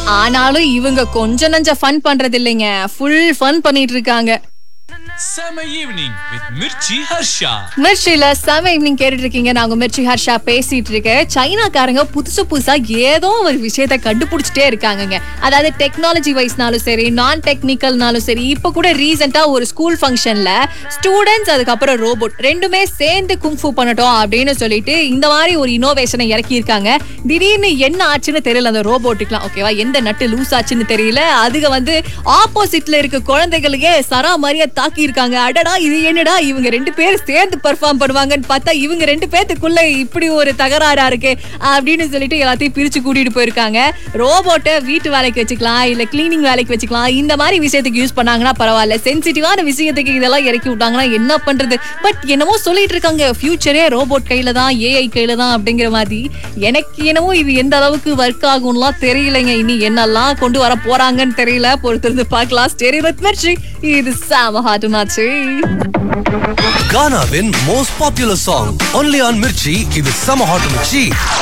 ஆனாலும் இவங்க கொஞ்சம் நஞ்ச ஃபன் பண்றது இல்லைங்க ஃபுல் ஃபன் பண்ணிட்டு இருக்காங்க Summer evening with Mirchi Harsha. மிர்ச்சில செம ஈவினிங் கேட்டுட்டு இருக்கீங்க நான் உங்க மிர்ச்சி ஹர்ஷா பேசிட்டு இருக்கேன் சைனாக்காரங்க புதுசு புதுசா ஏதோ ஒரு விஷயத்த கண்டுபிடிச்சிட்டே இருக்காங்கங்க அதாவது டெக்னாலஜி வைஸ்னாலும் சரி நான் டெக்னிக்கல்னாலும் சரி இப்ப கூட ரீசெண்டா ஒரு ஸ்கூல் ஃபங்க்ஷன்ல ஸ்டூடெண்ட்ஸ் அதுக்கப்புறம் ரோபோட் ரெண்டுமே சேர்ந்து குங்ஃபு பண்ணட்டும் அப்படின்னு சொல்லிட்டு இந்த மாதிரி ஒரு இனோவேஷனை இறக்கி இருக்காங்க திடீர்னு என்ன ஆச்சுன்னு தெரியல அந்த ரோபோட்டுக்குலாம் ஓகேவா எந்த நட்டு லூஸ் ஆச்சுன்னு தெரியல அதுக வந்து ஆப்போசிட்ல இருக்க குழந்தைகளுக்கே சரா மாதிரியா தாக்கி இருக்காங்க அடடா இது என்னடா இவங்க ரெண்டு பேரும் சேர்ந்து பெர்ஃபார்ம் பண்ணுவாங்கன்னு பார்த்தா இவங்க ரெண்டு பேத்துக்குள்ள இப்படி ஒரு தகராறா இருக்கு அப்படின்னு சொல்லிட்டு எல்லாத்தையும் பிரிச்சு கூட்டிட்டு போயிருக்காங்க ரோபோட்டை வீட்டு வேலைக்கு வச்சுக்கலாம் இல்ல கிளீனிங் வேலைக்கு வச்சுக்கலாம் இந்த மாதிரி விஷயத்துக்கு யூஸ் பண்ணாங்கன்னா பரவாயில்ல சென்சிட்டிவான விஷயத்துக்கு இதெல்லாம் இறக்கி விட்டாங்கன்னா என்ன பண்றது பட் என்னமோ சொல்லிட்டு இருக்காங்க ஃபியூச்சரே ரோபோட் கையில தான் ஏஐ கையில தான் அப்படிங்கிற மாதிரி எனக்கு என்னமோ இது எந்த அளவுக்கு ஒர்க் ஆகும்லாம் தெரியலைங்க இனி என்னெல்லாம் கொண்டு வர போறாங்கன்னு தெரியல பொறுத்திருந்து பார்க்கலாம் ஸ்டேரி ரத்மர்ச்சி இது சாம ஹாட்டுனாச்சு கானாவின் most popular song only on Mirchi இது சம ஹாட் மிர்ச்சி